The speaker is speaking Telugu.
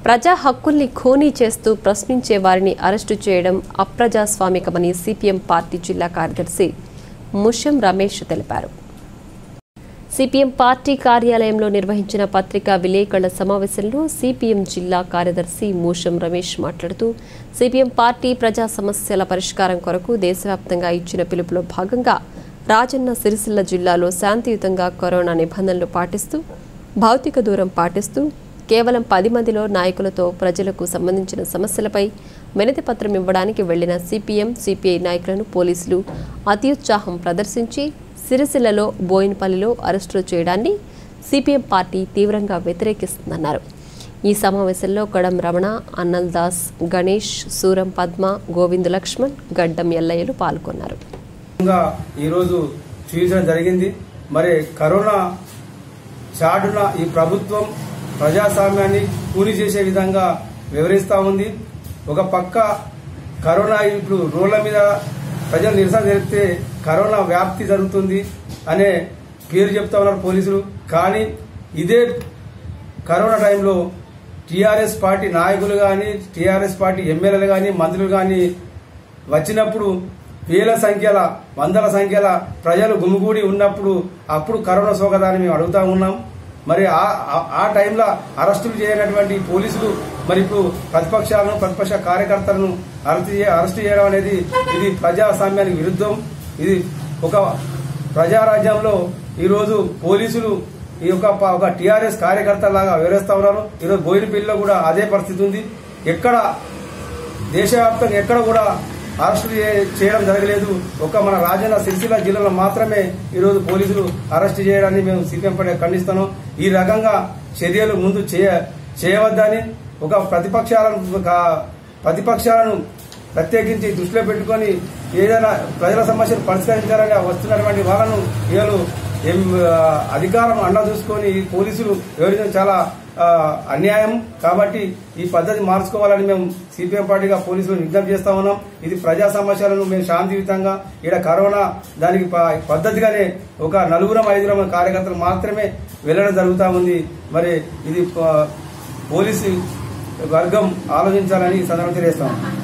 ప్రజా హక్కుల్ని ఖోనీ చేస్తూ ప్రశ్నించే వారిని అరెస్టు చేయడం అప్రజాస్వామికమని సిపిఎం పార్టీ జిల్లా కార్యదర్శి ముషం రమేష్ తెలిపారు సిపిఎం పార్టీ కార్యాలయంలో నిర్వహించిన పత్రికా విలేకరుల సమావేశంలో సిపిఎం జిల్లా కార్యదర్శి మూషం రమేష్ మాట్లాడుతూ సిపిఎం పార్టీ ప్రజా సమస్యల పరిష్కారం కొరకు దేశవ్యాప్తంగా ఇచ్చిన పిలుపులో భాగంగా రాజన్న సిరిసిల్ల జిల్లాలో శాంతియుతంగా కరోనా నిబంధనలు పాటిస్తూ భౌతిక దూరం పాటిస్తూ కేవలం పది మందిలో నాయకులతో ప్రజలకు సంబంధించిన సమస్యలపై వినతి పత్రం ఇవ్వడానికి వెళ్లిన సిపిఎం సిపిఐ నాయకులను పోలీసులు అత్యుత్సాహం ప్రదర్శించి సిరిసిల్లలో బోయినపల్లిలో అరెస్టులు చేయడాన్ని సిపిఎం పార్టీ తీవ్రంగా వ్యతిరేకిస్తుందన్నారు ఈ సమావేశంలో కడం రమణ అన్నల్ దాస్ గణేష్ సూరం పద్మ గోవింద్ లక్ష్మణ్ గడ్డం ఎల్లయ్యలు పాల్గొన్నారు విధంగా ఈరోజు చూపించడం జరిగింది మరి కరోనా చాటున ఈ ప్రభుత్వం ప్రజాస్వామ్యాన్ని కూలి చేసే విధంగా వివరిస్తా ఉంది ఒక పక్క కరోనా ఇప్పుడు రోడ్ల మీద ప్రజలు నిరసన జరిపితే కరోనా వ్యాప్తి జరుగుతుంది అనే పేరు చెప్తా ఉన్నారు పోలీసులు కానీ ఇదే కరోనా టైంలో టీఆర్ఎస్ పార్టీ నాయకులు కానీ టీఆర్ఎస్ పార్టీ ఎమ్మెల్యేలు కానీ మంత్రులు కానీ వచ్చినప్పుడు వేల సంఖ్యల వందల సంఖ్యల ప్రజలు గుమిగూడి ఉన్నప్పుడు అప్పుడు కరోనా సోకదాన్ని మేము అడుగుతా ఉన్నాం మరి ఆ- ఆ- ఆ టైంలో అరెస్టులు చేయనటువంటి పోలీసులు మరి ఇప్పుడు ప్రతిపక్షాలను ప్రతిపక్ష కార్యకర్తలను అరెస్ట్ చే- అరెస్ట్ చేయడం అనేది ఇది ప్రజాస్వామ్యానికి విరుద్ధం ఇది ఒక ప్రజారాజ్యంలో ఈరోజు పోలీసులు ఈ యొక్క ప- ఒక టీఆర్ఎస్ కార్యకర్త లాగా వివరిస్తా ఉన్నారు ఈరోజు బోయినపల్లిలో కూడా అదే పరిస్థితి ఉంది ఎక్కడ దేశవ్యాప్తంగా ఎక్కడ కూడా అరెస్టులు చే- చేయడం జరగలేదు ఒక మన రాజన్న సిరిసిల్ల జిల్లాలో మాత్రమే ఈరోజు పోలీసులు అరెస్ట్ చేయడాన్ని మేము సిపిఎం పడే ఖండిస్తున్నాం ఈ రకంగా చర్యలు ముందు చేయ చేయవద్దని ఒక ప్రతిపక్షాలను ఒక ప్రతిపక్షాలను ప్రత్యేకించి దృష్టిలో పెట్టుకొని ఏదైనా ప్రజల సమస్యలు పరిష్కరించాలని వస్తున్నటువంటి వాళ్ళను వీళ్ళు ఏం, ఆ, అధికారం అండ చూసుకొని ఈ పోలీసులు వివరించడం చాలా ఆ, అన్యాయం కాబట్టి ఈ పద్ధతి మార్చుకోవాలని మేము సిపిఎం పార్టీగా పోలీసులు విజ్ఞప్తి చేస్తా ఉన్నాం ఇది ప్రజా సమస్యలను మేము శాంతియుతంగా ఇక్కడ కరోనా దానికి ప- పద్ధతిగానే ఒక నలుగురం ఐదుగురం కార్యకర్తలు మాత్రమే వెళ్ళడం జరుగుతూ ఉంది మరి ఇది ప- పోలీసు వర్గం ఆలోచించాలని ఈ సందర్భంగా తెలియజేస్తాం